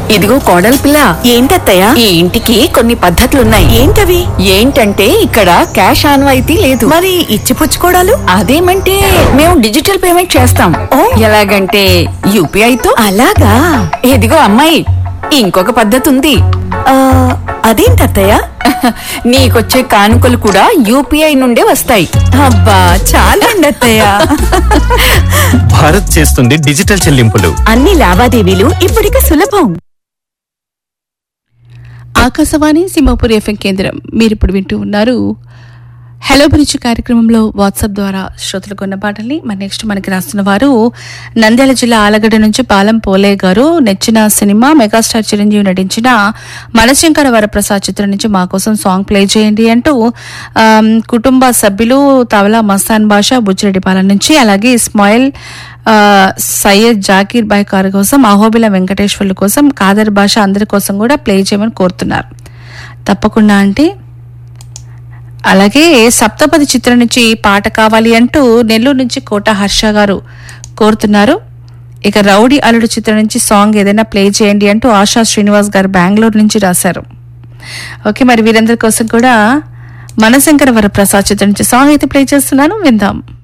ఇదిగో కోడలి పిల్ల ఏంటత్తయ్య ఈ ఇంటికి కొన్ని పద్ధతులున్నాయి ఏంటవి ఏంటంటే ఇక్కడ క్యాష్ ఆన్వాయితీ లేదు మరి ఇచ్చిపుచ్చుకోవడాలు అదేమంటే మేము డిజిటల్ పేమెంట్ చేస్తాం ఓ. ఎలాగంటే యూపీఐ తో అలాగా ఇదిగో అమ్మాయి ఇంకొక పద్ధతి ఉంది ఆ, అదేంటత్తయ్య నీకొచ్చే కానుకలు కూడా యూపీఐ నుండే వస్తాయి అబ్బా చాలండి అత్తయ్య భారత్ చేస్తుంది డిజిటల్ చెల్లింపులు అన్ని లావాదేవీలు ఇప్పుడిక సులభం ఆకాశవాణి సింహపూర్ ఎఫ్ఎం కేంద్రం మీరు ఇప్పుడు వింటూ ఉన్నారు హలో బ్రిడ్జ్ కార్యక్రమంలో వాట్సాప్ ద్వారా శ్రోతలు కొన్న పాటల్ని మరి నెక్స్ట్ మనకి రాస్తున్న వారు నంద్యాల జిల్లా ఆలగడ్డ నుంచి పాలం పోలే గారు నెచ్చిన సినిమా మెగాస్టార్ చిరంజీవి నటించిన మనశంకర వరప్రసాద్ చిత్రం నుంచి మా కోసం సాంగ్ ప్లే చేయండి అంటూ ఆమ్, కుటుంబ సభ్యులు తవలా మస్తాన్ బాషా బుచ్చిరెడ్డిపాలెం నుంచి అలాగే ఇస్మాయిల్ ఆ, సయ్యద్ జాకీర్ బాయ్ గారి కోసం అహోబిల వెంకటేశ్వర్ల కోసం కాదర్ భాష అందరి కోసం కూడా ప్లే చేయమని కోరుతున్నారు తప్పకుండా అంటే అలాగే సప్తపది చిత్రం నుంచి పాట కావాలి అంటూ నెల్లూరు నుంచి కోట హర్ష గారు కోరుతున్నారు ఇక రౌడీ అల్లుడు చిత్రం నుంచి సాంగ్ ఏదైనా ప్లే చేయండి అంటూ ఆశా శ్రీనివాస్ గారు బెంగళూరు నుంచి రాశారు ఓకే మరి వీరందరి కోసం కూడా మనశంకర వరప్రసాద్ చిత్రం నుంచి సాంగ్ అయితే ప్లే చేస్తున్నాను విందాం